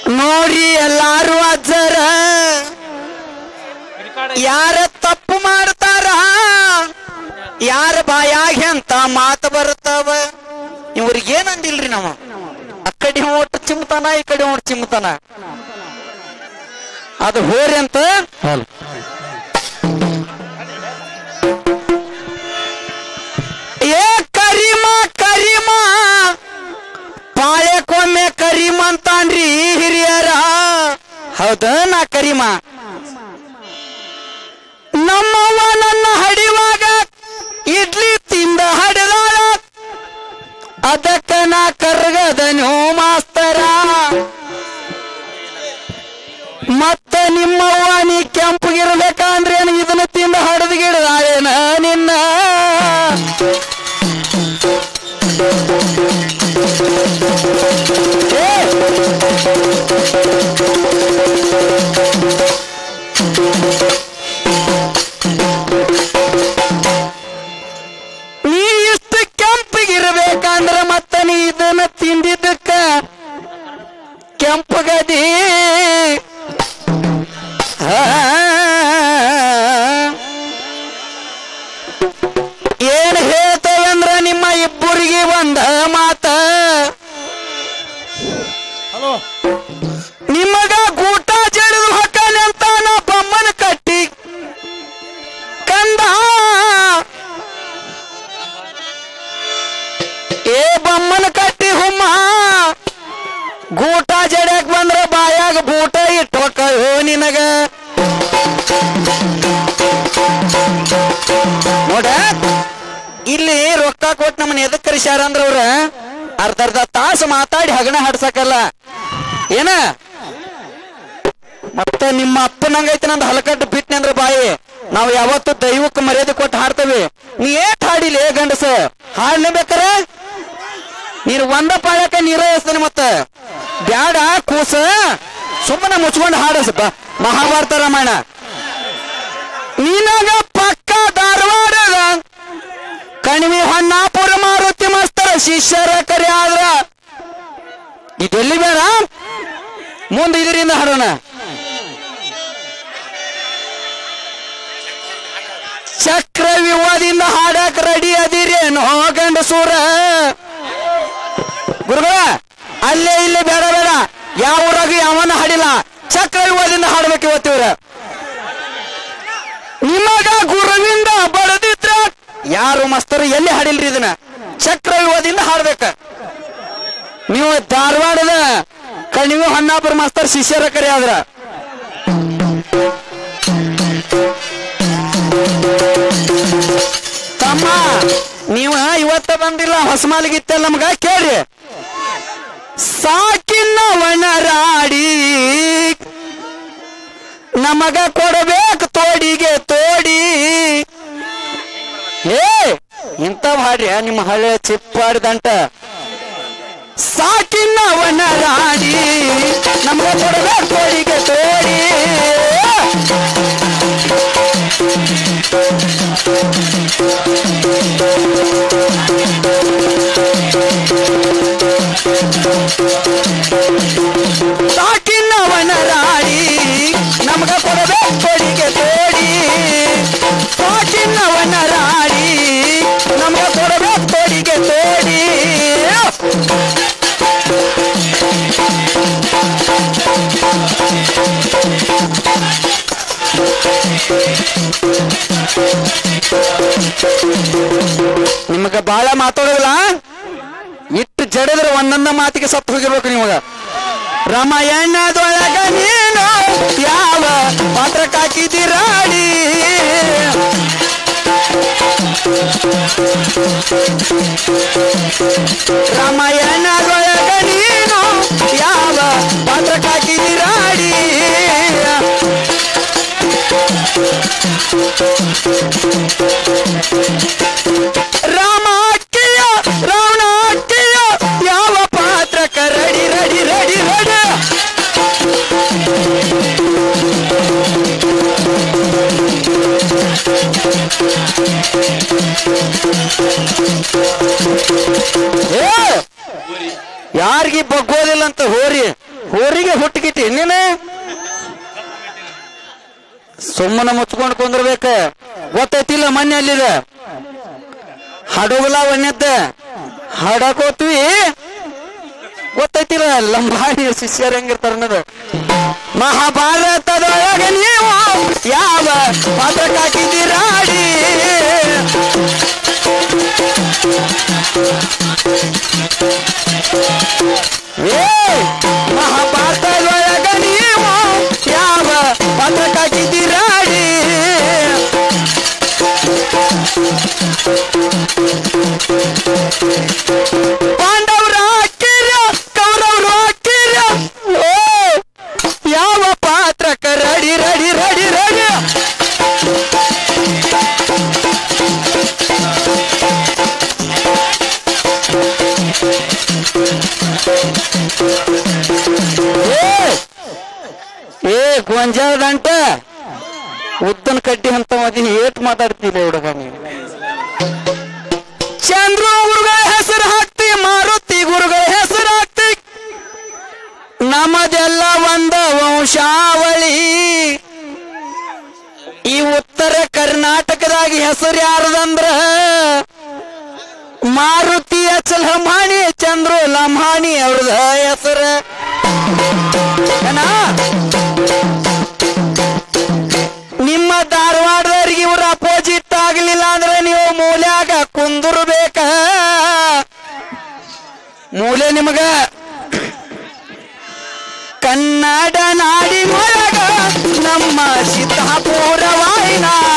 ನೋಡ್ರಿ ಎಲ್ಲಾರು ಅಜ್ಜರ ಯಾರ ತಪ್ಪು ಮಾಡ್ತಾರ ಯಾರ ಬಾಯಾಗ ಅಂತ ಮಾತು ಬರ್ತಾವ ಇವ್ರಿಗೆ ಏನಂದಿಲ್ರಿ ನಾವು ಆ ಕಡೆ ಓಟ್ ಚಿಮ್ತಾನ ಈ ಕಡೆ ಓಟ್ ಚಿಮ್ತಾನ ಅದು ಹೋರಿ ಅಂತ ಏ ಕರಿಮ ಕರಿಮ ಪಾಳ್ಯಕ್ಕೊಮ್ಮೆ ಕರೀಮ್ ಅಂತಾನ್ರಿ ಹಿರಿಯರ ಹೌದ ನಾ ಕರೀಮ ನಮ್ಮವ್ವ ನನ್ನ ಹಡಿವಾಗ ಇಡ್ಲಿ ತಿಂದ ಹಡದಾಳ ಅದಕ್ಕ ನಾ ಕರ್ಗದನು ಮಾಸ್ತರ ಮತ್ತ ನಿಮ್ಮವ್ವ ನೀ ಕೆಂಪಗಿರ್ಬೇಕಂದ್ರೆ ಏನ್ ಇದನ್ನ ತಿಂದ ಹಡದ್ ಗಿಡದಾಳೇನ ನಿನ್ನ ಏ ನೀ ಇಷ್ಟು ಕೆಂಪಗಿರ್ಬೇಕಂದ್ರ ಮತ್ತ ನೀ ಇದನ್ನ ತಿಂದಿದ್ದಕ್ಕ ಕೆಂಪಗದಿ ಆ. ಏನ್ ಹೇಳ್ತೇವಂದ್ರ ನಿಮ್ಮ ಇಬ್ಬರಿಗೆ ಒಂದ ಮಾತ ಹಲೋ ನಿಮಗ ಗೂಟ ಜಡಿದು ಹೊಕ್ಕನೆ ಅಂತ ನಾ ಬೊಮ್ಮನ ಕಟ್ಟಿ ಕಂದ ಏ ಬೊಮ್ಮನ ಕಟ್ಟಿ ಹುಮ್ಮ ಗೂಟ ಜಡ್ಯಾಕ್ ಬಂದ್ರ ಬಾಯಾಗ ಬೂಟ ಇಟ್ಟು ಹೊಕ್ಕೋ ನಿನಗ ನೋಡ ಇಲ್ಲಿ ರೊಕ್ಕ ಕೊಟ್ಟು ನಮ್ಮನ್ನ ಎದಕ್ ಕರೆಸ್ಯಾರ ಅಂದ್ರ ಅವ್ರ ಅರ್ಧ ಅರ್ಧ ತಾಸು ಮಾತಾಡಿ ಹಗಣ ಹಡ್ಸಕಲ್ಲ ಏನ ಮತ್ತೆ ನಿಮ್ಮ ಅಪ್ಪನಂಗೈತಿ ನಂದು ಹಲಕಟ್ಟು ಬಿಟ್ನಿ ಅಂದ್ರ ಬಾಯಿ ನಾವು ಯಾವತ್ತು ದೈವಕ್ಕೆ ಮರ್ಯಾದೆ ಕೊಟ್ಟು ಹಾಡ್ತೇವೆ ನೀ ಏಟ್ ಹಾಡಿಲಿ ಏ ಗಂಡಸ ಹಾಡ್ಲೇಬೇಕಾರ ನೀನು ಒಂದ ಪಾಳ್ಯಕ ನೀರ ಎಸ್ತಾನೆ ಮತ್ತ ಬ್ಯಾಡ ಕೂಸ ಸುಮ್ಮನೆ ಮುಚ್ಕೊಂಡು ಹಾಡಸ ಮಹಾಭಾರತ ರಾಮಾಯಣ ನಿನಗ ಪಕ್ಕ ಧಾರವಾಡದ ಕಣಿವೆ ಹೊನ್ನಾಪುರ ಮಾರುತಿ ಮಸ್ತರ ಶಿಷ್ಯರ ಕರೆ ಆದ್ರ ಇದೆಲ್ಲಿ ಬೇಡ ಮುಂದೆ ಇದರಿಂದ ಹಾಡೋಣ ಚಕ್ರ ವಿವಾದಿಂದ ಹಾಡಕ್ ರೆಡಿ ಅದಿರೇನು ಗಂಡಸೂರ ಗುರುಗಳ ಅಲ್ಲೇ ಇಲ್ಲೇ ಬೇಡ ಬೇಡ ಯಾವ ಊರಾಗ ಯಾವನ ಹಾಡಿಲ್ಲ ಚಕ್ರ ವಿವಾದಿಂದ ಹಾಡ್ಬೇಕು ಇವತ್ತಿವ್ರ ನಿಮಗ ಗುರುವಿಂದ ಬಡದಿದ್ರ ಯಾರು ಮಸ್ತರು ಎಲ್ಲಿ ಹಾಡಿಲ್ರಿ ಇದನ್ನ ಚಕ್ರ ವಿವಾದಿಂದ ಹಾಡ್ಬೇಕ ನೀವು ಧಾರವಾಡದ ಕಣಿವೆ ಹೊನ್ನಾಪುರ ಮಾಸ್ತರ್ ಶಿಷ್ಯರ ಕರೆ ಆದ್ರ ತಮ್ಮ ನೀವು ಇವತ್ತ ಬಂದಿಲ್ಲ ಹೊಸಮಾಲಿಗಿತ್ತಲ್ಲ ನಮಗ ಕೇಳ್ರಿ ಸಾಕಿನ್ನವನ ರಾಡಿ ನಮಗ ಕೊಡಬೇಕು ತೋಡಿಗೆ ತೋಡಿ ಏ ಇಂಥ ಹಾಡ್ರಿ ನಿಮ್ಮ ಹಳೆ ಚಿಪ್ಪಾಡ್ದಂಟ ಸಾಕಿನ್ನವನ ರಾಡಿ ನಮಗ ಕೊಡಬೇಕು ತೋಡಿಗೆ ತೋಡಿ ಸಾಕಿನ್ನವನ ರಾಡಿ ನಮಗ ಕೊಡಬೇಕು ತೋಡಿಗೆ ತೋಡಿ ಸಾಕಿನ್ನವನ ರಾಡಿ ನಮಗ ಕೊಡಬೇಕು ತೋಡಿಗೆ ತೋಡಿ ನಿಮಗ ಬಾಳ ಮಾತಾಡೋದಿಲ್ಲ ಇಟ್ಟು ಜಡಿದ್ರೆ ಒಂದೊಂದ ಮಾತಿಗೆ ಸತ್ತು ಹೋಗಿರ್ಬೇಕು ನಿಮಗ ರಾಮಾಯಣದೊಳಗ ನೀನು ಯಾವ ಪಾತ್ರಕ್ಕೆ ಹಾಕಿದಿರಾಡಿ ರಾಮಾಯಣದೊಳಗ ನೀನು ಯಾವ ಪಾತ್ರಕ್ಕೆ ಹಾಕಿದಿರಾಡಿ ರಾಮ ಅಕ್ಕಿಯ ರಾವಣ ಅಕ್ಕಿಯ ಯಾವ ಪಾತ್ರಕ್ಕ ರಡಿ ರಡಿ ರಡಿ ರಡಿ ಏ ಯಾರಿಗೆ ಬಗ್ಗೋದಿಲ್ಲ ಅಂತ ಹೋರಿ ಹೋರಿಗೆ ಹುಟ್ಟು ಸುಮ್ಮನೆ ಮುಚ್ಕೊಂಡು ಕುಂದ್ರಬೇಕ ಗೊತ್ತೈತಿಲ್ಲ ಮೊನ್ನೆ ಅಲ್ಲಿದ ಹಡಗುಲ ಒಣ್ಣೆದ್ದ ಹಾಡಕೋತ್ವಿ ಗೊತ್ತೈತಿಲ್ಲ ಲಂಬಾಣಿ ಶಿಷ್ಯರು ಹೆಂಗಿರ್ತಾರ ಅನ್ನೋದು ಮಹಾಭಾರತದೊಳಗ ನೀವು ಯಾವ ಪಾತ್ರಕ್ಕೆ ಹಾಕಿದ್ದೀರಾಡಿ ಏ ಮಹಾಭಾರತದೊಳಗ ನೀವು ಯಾವ ಪಾತ್ರಕ್ಕೆ ಹಾಕಿದ್ದೀರಾಡಿ ಪಾಂಡವ್ರ ಹಾಕಿರ ಕೌರವ್ರು ಹಾಕಿರ ಓ ಯಾವ ಪಾತ್ರಕ್ಕ ರಡಿ ರಡಿ ರಡಿ ರಡಿ ಏ ಏ ಗೊಂಜಾಳದಂಟ ಉದ್ದನ ಕಡ್ಡಿ ಅಂತ ಮದಿನ ಏಟ್ ಮಾತಾಡ್ತಿಲ್ಲ ಹುಡುಗ ನೀನು ಚಂದ್ರ ಗುರುಗಳ ಹೆಸರು ಹಾಕ್ತಿ ಮಾರುತಿ ಗುರುಗಳ ಹೆಸರು ಹಾಕ್ತಿ ನಮ್ಮದೆಲ್ಲ ಒಂದ ವಂಶಾವಳಿ ಈ ಉತ್ತರ ಕರ್ನಾಟಕದಾಗ ಹೆಸರು ಯಾರದಂದ್ರ ಮಾರುತಿ ಎಚ್ ಲಂಹಾಣಿ ಚಂದ್ರು ಲಂಹಾಣಿ ಅವ್ರದ ಹೆಸರು ಏನಾ ನಿಮ್ಮ ಧಾರವಾಡದವ್ರಿಗೆ ಇವ್ರ ಅಪೋಸಿಟ್ ಆಗ್ಲಿಲ್ಲ ಅಂದ್ರೆ ನೀವು ಮೂಲ್ಯಾಗ ಕುಂದುರ್ಬೇಕ ಮೂಲೆ ನಿಮಗ ಕನ್ನಡ ನಾಡಿ ಮೊಳಗ ನಮ್ಮ ಸಿದ್ದಾಪುರ ವಾಯಿನಾಡ